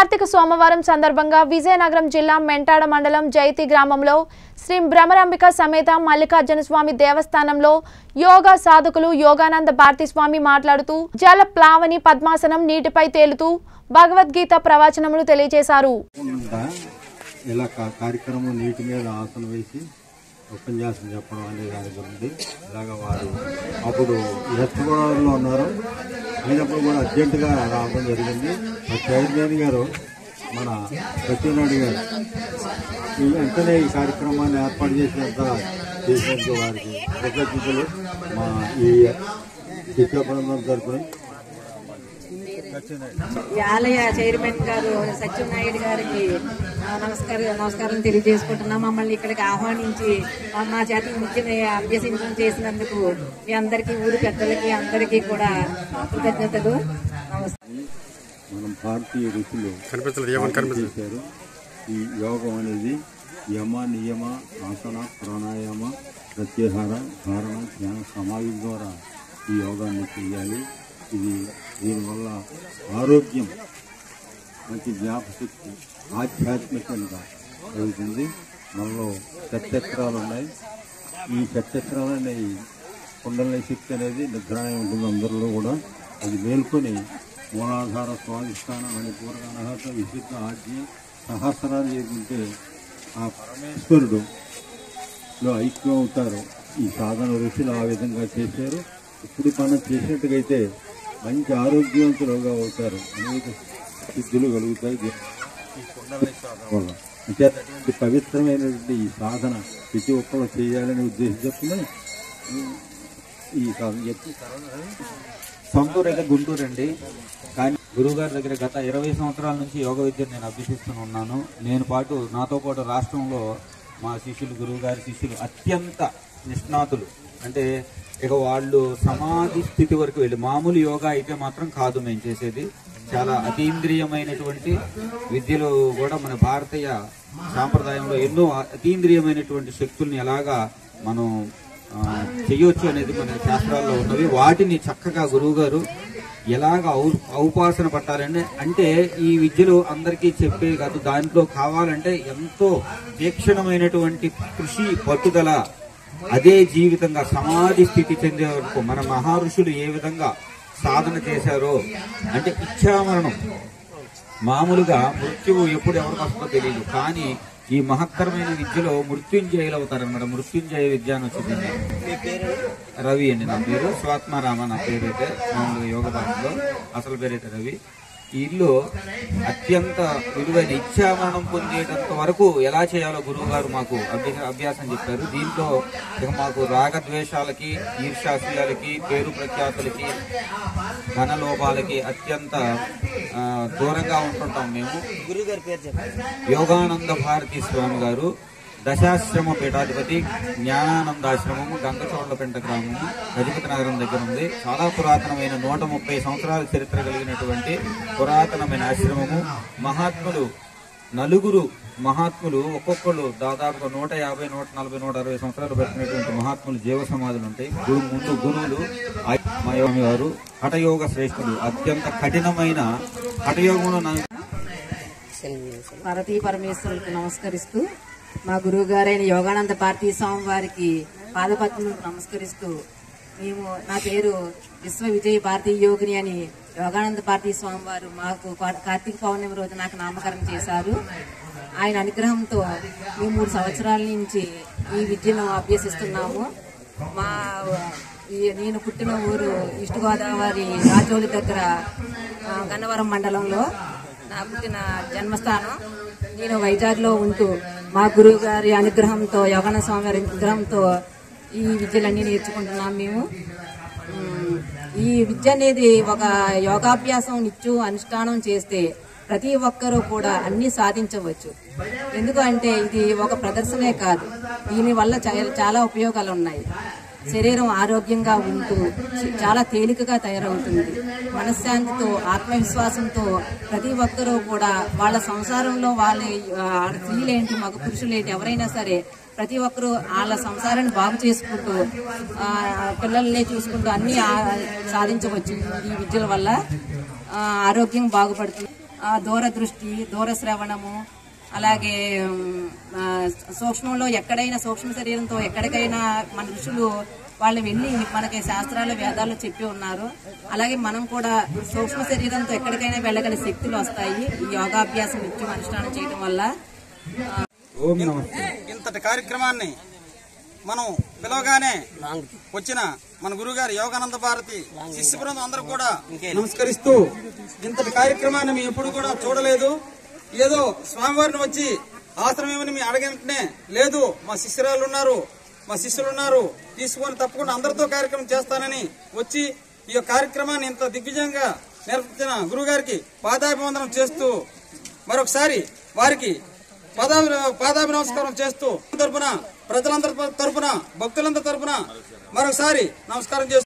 కార్తీక సోమవారం సందర్భంగా విజయనగరం జిల్లా మెంటాడ మండలం జైతి గ్రామంలో శ్రీ భ్రమరాంబిక సమేత మల్లికార్జున స్వామి దేవస్థానంలో యోగా సాధకులు యోగానంద భారతి స్వామి మాట్లాడుతూ జల ప్లావని పద్మాసనం నీటిపై తేలుతూ భగవద్గీత ప్రవచనములు తెలియజేశారు ఉందా ఇలా కా- కార్యక్రమం నీటి మీద ఆసనం వేసి ఉపన్యాసం చెప్పడం అనే దాని గురించి ఇలాగ వారు అప్పుడు వెస్ట్ గోదావరిలో ఉన్నారు అయినప్పుడు కూడా అర్జెంటుగా రావడం జరిగింది ఆ చైర్మన్ గారు మన సత్యనారాయణ గారు ఈ వెంటనే ఈ కార్యక్రమాన్ని ఏర్పాటు చేసినంత చేసినందుకు వారికి కృతజ్ఞతలు మా ఈ శిక్షా బృందం తరపున ఈ ఆలయ చైర్మన్ గారు సత్యనాయుడు గారికి ఆ, నమస్కారం నమస్కారం తెలియజేసుకుంటున్నాం మమ్మల్ని ఇక్కడికి ఆహ్వానించి ఆ, మా చేత ముఖ్యని అభ్యసించడం చేసినందుకు మీ అందరికీ ఊరి పెద్దలకి అందరికీ కూడా కృతజ్ఞతలు నమస్కారం మనం భారతీయ ఋషులు చేశారు ఈ యోగం అనేది యమ నియమ ఆసన ప్రాణాయామ ప్రత్యాహార ధారణ ధ్యాన సమాధి ద్వారా ఈ యోగాన్ని చేయాలి ఇది దీనివల్ల ఆరోగ్యం మంచి జ్ఞాపశక్తి ఆధ్యాత్మికంగా కలుగుతుంది మనలో షట్చక్రాలు ఉన్నాయి ఈ షట్చక్రాలు అనేవి కుండల శక్తి అనేది నిద్రాయం ఉంటుంది అందరిలో కూడా అది మేల్కొని మూలాధార స్వాధిష్టానం మణిపూర్ణ అర్హత విశుద్ధ ఆజ్ఞ సహస్రాలు చేసుకుంటే ఆ పరమేశ్వరుడు లో ఐక్యం అవుతారు ఈ సాధన ఋషులు ఆ విధంగా చేశారు ఇప్పుడు మనం చేసినట్టుగైతే మంచి ఆరోగ్యవంతులుగా అవుతారు అనేక సిద్ధులు కలుగుతాయి దీ- ఈ కుండలి సాధన వల్ల అంటే అటువంటి పవిత్రమైనటువంటి ఈ సాధన ప్రతి ఒక్కరు చేయాలనే ఉద్దేశం చెప్తున్నా ఈ సాధన చెప్పి సొంతూరు అయితే గుంటూరు అండి కానీ గురువు గారి దగ్గర గత ఇరవై సంవత్సరాల నుంచి యోగ విద్యను నేను అభ్యసిస్తూనే ఉన్నాను నేను పాటు నాతో పాటు రాష్ట్రంలో మా శిష్యులు గురువు గారి శిష్యులు అత్యంత నిష్ణాతులు అంటే ఇక వాళ్ళు సమాధి స్థితి వరకు వెళ్ళి మామూలు యోగా అయితే మాత్రం కాదు మేము చేసేది చాలా అతీంద్రియమైనటువంటి విద్యలో కూడా మన భారతీయ సాంప్రదాయంలో ఎన్నో అతీంద్రియమైనటువంటి శక్తుల్ని ఎలాగా మనం ఆ, చెయ్యొచ్చు అనేది మన శాస్త్రాల్లో ఉన్నవి వాటిని చక్కగా గురువు గారు ఎలాగ ఔ- ఔపాసన పట్టాలంటే అంటే ఈ విద్యలో అందరికీ చెప్పే కాదు దాంట్లో కావాలంటే ఎంతో తీక్షణమైనటువంటి కృషి పట్టుదల అదే జీవితంగా సమాధి స్థితి చెందే వరకు మన మహర్షులు ఏ విధంగా సాధన చేశారో అంటే ఇచ్చామరణం మామూలుగా మృత్యువు ఎప్పుడు ఎవరికి వస్తుందో తెలియదు కానీ ఈ మహత్తరమైన విద్యలో మృత్యుంజయులు అవుతారనమాట మృత్యుంజయ విద్య అని వచ్చింది రవి అండి నా పేరు స్వాత్మారామ నా పేరు అయితే మామూలుగా యోగ భాషలో అసలు పేరైతే రవి ఈ ఇల్లు అత్యంత విలువైన ఇచ్చామరణం పొందేటంత వరకు ఎలా చేయాలో గురువు గారు మాకు అభ్యాస అభ్యాసం చెప్పారు దీంట్లో ఇక మాకు రాగద్వేషాలకి ఈర్షాశయాలకి పేరు ప్రఖ్యాతులకి ధనలోపాలకి అత్యంత ఆ, దూరంగా ఉంటుంటాం మేము యోగానంద భారతి స్వామి గారు దశాశ్రమ పీఠాధిపతి జ్ఞానానందాశ్రమము గంగచోళ్లపెంట గ్రామము గజపతి నగరం దగ్గర ఉంది చాలా పురాతనమైన నూట ముప్పై సంవత్సరాల చరిత్ర కలిగినటువంటి పురాతనమైన ఆశ్రమము మహాత్ములు నలుగురు మహాత్ములు ఒక్కొక్కళ్ళు దాదాపుగా నూట యాభై నూట నలభై నూట అరవై సంవత్సరాలు పెట్టినటువంటి మహాత్ములు జీవ సమాధులు ఉంటాయి గురు ముందు గురువులు ఆ- మా యోగి గారు హఠయోగ శ్రేష్ఠులు అత్యంత కఠినమైన హఠయోగంలో నా- పార్వతీ పరమేశ్వరులకు నమస్కరిస్తూ మా గురువు గారైన యోగానంద భారతీ స్వామి వారికి పాదపద్మలకు నమస్కరిస్తూ మేము నా పేరు విశ్వ విజయ భారతీయ యోగిని అని యోగానంద భారతీ స్వామి వారు మాకు కా- కార్తీక పౌర్ణమి రోజు నాకు నామకరణం చేశారు ఆయన అనుగ్రహంతో మేము మూడు సంవత్సరాల నుంచి ఈ విద్యను అభ్యసిస్తున్నాము మా ఈ- నేను పుట్టిన ఊరు ఈస్ట్ గోదావరి రాజోలి దగ్గర ఆ, గన్నవరం మండలంలో నా పుట్టిన జన్మస్థానం నేను వైజాగ్లో ఉంటూ మా గురువు గారి అనుగ్రహంతో యోగాన స్వామి గారి అనుగ్రహంతో ఈ విద్యలన్నీ నేర్చుకుంటున్నాం మేము ఉమ్, ఈ విద్య అనేది ఒక యోగాభ్యాసం నిత్యం అనుష్ఠానం చేస్తే ప్రతి ఒక్కరూ కూడా అన్ని సాధించవచ్చు ఎందుకంటే ఇది ఒక ప్రదర్శనే కాదు దీని వల్ల చా- చాలా ఉపయోగాలు ఉన్నాయి శరీరం ఆరోగ్యంగా ఉంటూ చాలా తేలికగా తయారవుతుంది మనశ్శాంతితో ఆత్మవిశ్వాసంతో ప్రతి ఒక్కరూ కూడా వాళ్ళ సంసారంలో వాళ్ళ ఆ, స్త్రీలేంటి మగ పురుషులేంటి ఎవరైనా సరే ప్రతి ఒక్కరూ వాళ్ళ సంసారాన్ని బాగు చేసుకుంటూ ఆ, పిల్లల్ని చూసుకుంటూ అన్ని ఆ, సాధించవచ్చు ఈ విద్యల వల్ల ఆ, ఆరోగ్యం బాగుపడుతుంది ఆ, దూరదృష్టి దూరశ్రవణము అలాగే ఉమ్, ఆ, సూక్ష్మంలో ఎక్కడైనా సూక్ష్మ శరీరంతో ఎక్కడికైనా మన ఋషులు వాళ్ళు వెళ్ళి మనకి శాస్త్రాల వేదాల్లో చెప్పి ఉన్నారు అలాగే మనం కూడా సూక్ష్మ శరీరంతో ఎక్కడికైనా వెళ్ళగల శక్తులు వస్తాయి ఈ యోగాభ్యాసం నిత్యం అనుష్ఠానం చేయడం వల్ల ఓం నమస్తే ఇంతటి కార్యక్రమాన్ని మనం పిలవగానే వచ్చిన మన గురుగారు యోగానంద భారతి శిష్య బృందం అందరూ కూడా నమస్కరిస్తూ ఇంతటి కార్యక్రమాన్ని మేము ఎప్పుడు కూడా చూడలేదు ఏదో స్వామివారిని వచ్చి ఆశ్రమం ఏమని మీ అడగంటనే లేదు మా శిష్యురాలు ఉన్నారు మా శిష్యులు ఉన్నారు తీసుకొని తప్పకుండా అందరితో కార్యక్రమం చేస్తానని వచ్చి ఈ యొక్క కార్యక్రమాన్ని ఇంత దిగ్విజయంగా నిర్వహించిన గురుగారికి పాదాభివందనం చేస్తూ మరొకసారి వారికి పాదాభి పాదాభి నమస్కారం చేస్తూ తరపున ప్రజలందరి తరపున భక్తులందరి తరపున మరొకసారి నమస్కారం చేస్తూ